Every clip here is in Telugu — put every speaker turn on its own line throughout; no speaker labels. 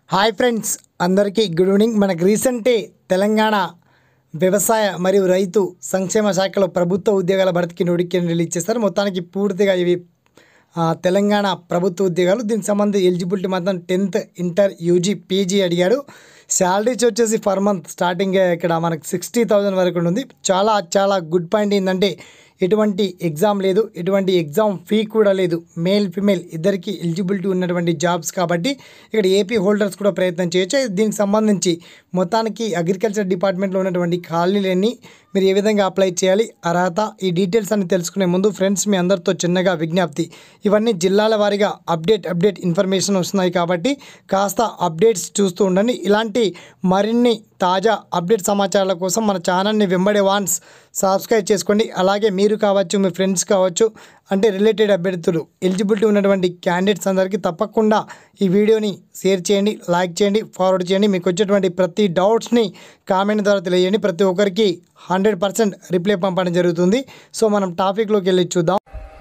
హాయ్ ఫ్రెండ్స్ అందరికీ గుడ్ ఈవినింగ్ మనకు రీసెంటే తెలంగాణ వ్యవసాయ మరియు రైతు సంక్షేమ శాఖలో ప్రభుత్వ ఉద్యోగాల భర్తీకి నోటిఫికేషన్ రిలీజ్ చేస్తారు మొత్తానికి పూర్తిగా ఇవి ఆ, తెలంగాణ ప్రభుత్వ ఉద్యోగాలు దీనికి సంబంధించి ఎలిజిబిలిటీ మాత్రం టెన్త్ ఇంటర్ యూజీ పీజీ అడిగాడు శాలరీస్ వచ్చేసి పర్ మంత్ స్టార్టింగ్ ఇక్కడ మనకు సిక్స్టీ థౌజండ్ వరకు ఉంటుంది చాలా చాలా గుడ్ పాయింట్ ఏంటంటే ఎటువంటి ఎగ్జామ్ లేదు ఎటువంటి ఎగ్జామ్ ఫీ కూడా లేదు మేల్ ఫిమేల్ ఇద్దరికి ఎలిజిబిలిటీ ఉన్నటువంటి జాబ్స్ కాబట్టి ఇక్కడ ఏపీ హోల్డర్స్ కూడా ప్రయత్నం చేయొచ్చు దీనికి సంబంధించి మొత్తానికి అగ్రికల్చర్ డిపార్ట్మెంట్లో ఉన్నటువంటి ఖాళీలన్నీ మీరు ఏ విధంగా అప్లై చేయాలి అర్హత ఈ డీటెయిల్స్ అన్ని తెలుసుకునే ముందు ఫ్రెండ్స్ మీ అందరితో చిన్నగా విజ్ఞప్తి ఇవన్నీ జిల్లాల వారీగా అప్డేట్ అప్డేట్ ఇన్ఫర్మేషన్ వస్తున్నాయి కాబట్టి కాస్త అప్డేట్స్ చూస్తూ ఉండండి ఇలాంటి మరిన్ని తాజా అప్డేట్ సమాచారాల కోసం మన ఛానల్ని వెంబడే వాన్స్ సబ్స్క్రైబ్ చేసుకోండి అలాగే మీరు కావచ్చు మీ ఫ్రెండ్స్ కావచ్చు అంటే రిలేటెడ్ అభ్యర్థులు ఎలిజిబిలిటీ ఉన్నటువంటి క్యాండిడేట్స్ అందరికీ తప్పకుండా ఈ వీడియోని షేర్ చేయండి లైక్ చేయండి ఫార్వర్డ్ చేయండి మీకు వచ్చేటువంటి ప్రతి డౌట్స్ని కామెంట్ ద్వారా తెలియజేయండి ప్రతి ఒక్కరికి హండ్రెడ్ పర్సెంట్ రిప్లై పంపడం జరుగుతుంది సో మనం టాపిక్లోకి వెళ్ళి చూద్దాం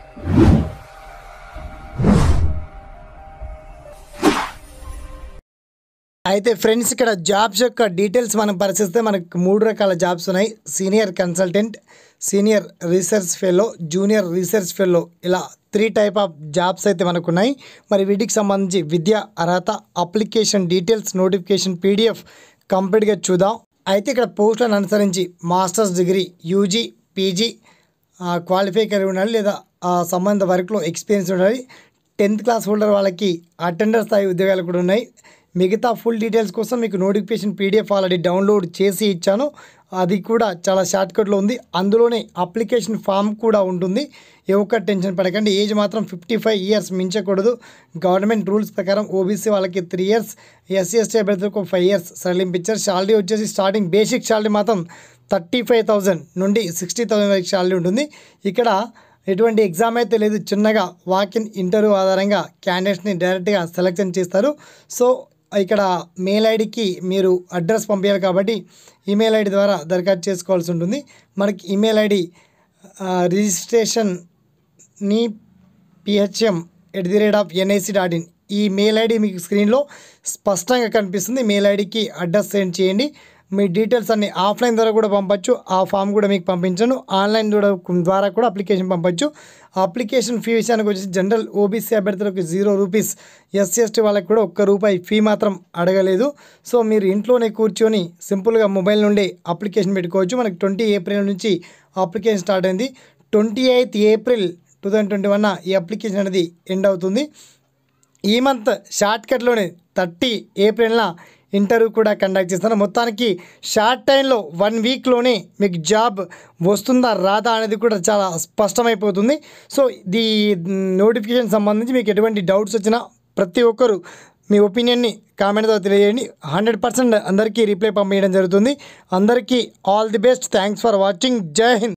అయితే ఫ్రెండ్స్ ఇక్కడ జాబ్స్ యొక్క డీటెయిల్స్ మనం పరిశీలిస్తే మనకు మూడు రకాల జాబ్స్ ఉన్నాయి senior consultant senior research fellow junior research fellow ఇలా త్రీ టైప్ ఆఫ్ జాబ్స్ అయితే మనకు ఉన్నాయి మరి వీటికి సంబంధించి విద్య అర్హత అప్లికేషన్ డీటెయిల్స్ నోటిఫికేషన్ పీడిఎఫ్ కంప్లీట్గా చూద్దాం అయితే ఇక్కడ పోస్టులను అనుసరించి masters degree UG PG qualify కలిగి ఉండాలి లేదా ఆ సంబంధిత వర్క్లో ఎక్స్పీరియన్స్ ఉండాలి టెన్త్ క్లాస్ హోల్డర్ వాళ్ళకి అటెండర్ స్థాయి ఉద్యోగాలు కూడా ఉన్నాయి మిగతా ఫుల్ డీటెయిల్స్ కోసం మీకు నోటిఫికేషన్ పీడిఎఫ్ ఆల్రెడీ డౌన్లోడ్ చేసి ఇచ్చాను అది కూడా చాలా షార్ట్కట్లో ఉంది అందులోనే అప్లికేషన్ ఫామ్ కూడా ఉంటుంది ఏ ఒక్క టెన్షన్ పడకండి ఏజ్ మాత్రం ఫిఫ్టీ ఫైవ్ ఇయర్స్ మించకూడదు గవర్నమెంట్ రూల్స్ ప్రకారం ఓబీసీ వాళ్ళకి త్రీ ఇయర్స్ ఎస్సీ ఎస్టీ అభ్యర్థులకు ఫైవ్ ఇయర్స్ సడలింపించారు శాలరీ వచ్చేసి స్టార్టింగ్ బేసిక్ శాలరీ మాత్రం థర్టీ ఫైవ్ థౌజండ్ నుండి సిక్స్టీ థౌజండ్ వరకు శాలరీ ఉంటుంది ఇక్కడ ఎటువంటి ఎగ్జామ్ అయితే లేదు చిన్నగా వాక్ ఇన్ ఇంటర్వ్యూ ఆధారంగా క్యాండిడేట్స్ని డైరెక్ట్గా సెలెక్షన్ చేస్తారు సో ఇక్కడ మెయిల్ ఐడికి మీరు అడ్రస్ పంపించాలి కాబట్టి ఈమెయిల్ ఐడి ద్వారా దరఖాస్తు చేసుకోవాల్సి ఉంటుంది మనకి ఈమెయిల్ ఐడి రిజిస్ట్రేషన్ నీ PHM at the rate of NIC dot in ఈ మెయిల్ ఐడి మీకు స్క్రీన్లో స్పష్టంగా కనిపిస్తుంది మెయిల్ ఐడికి అడ్రస్ సెండ్ చేయండి మీ డీటెయిల్స్ అన్ని ఆఫ్లైన్ ద్వారా కూడా పంపొచ్చు ఆ ఫామ్ కూడా మీకు పంపించను ఆన్లైన్ కూడా ద్వారా కూడా అప్లికేషన్ పంపొచ్చు అప్లికేషన్ ఫీ విషయానికి వచ్చేసి జనరల్ ఓబీసీ అభ్యర్థులకు జీరో రూపీస్ ఎస్సీ ఎస్టీ వాళ్ళకి కూడా ఒక్క రూపాయి ఫీ మాత్రం అడగలేదు సో మీరు ఇంట్లోనే కూర్చొని సింపుల్గా మొబైల్ నుండి అప్లికేషన్ పెట్టుకోవచ్చు మనకి ట్వంటీ ఏప్రిల్ నుంచి అప్లికేషన్ స్టార్ట్ అయింది twenty eighth April two thousand twenty one ఈ అప్లికేషన్ అనేది ఎండ్ అవుతుంది ఈ మంత్ షార్ట్ కట్లోనే థర్టీ ఏప్రిల్న ఇంటర్వ్యూ కూడా కండక్ట్ చేస్తాను మొత్తానికి షార్ట్ టైంలో వన్ వీక్లోనే మీకు జాబ్ వస్తుందా రాదా అనేది కూడా చాలా స్పష్టమైపోతుంది సో ఈ నోటిఫికేషన్ సంబంధించి మీకు ఎటువంటి డౌట్స్ వచ్చినా ప్రతి ఒక్కరు మీ ఒపీనియన్ని కామెంట్ ద్వారా తెలియజేయండి హండ్రెడ్ పర్సెంట్ అందరికీ రిప్లై పంపించడం జరుగుతుంది అందరికీ all the best thanks for watching జై హింద్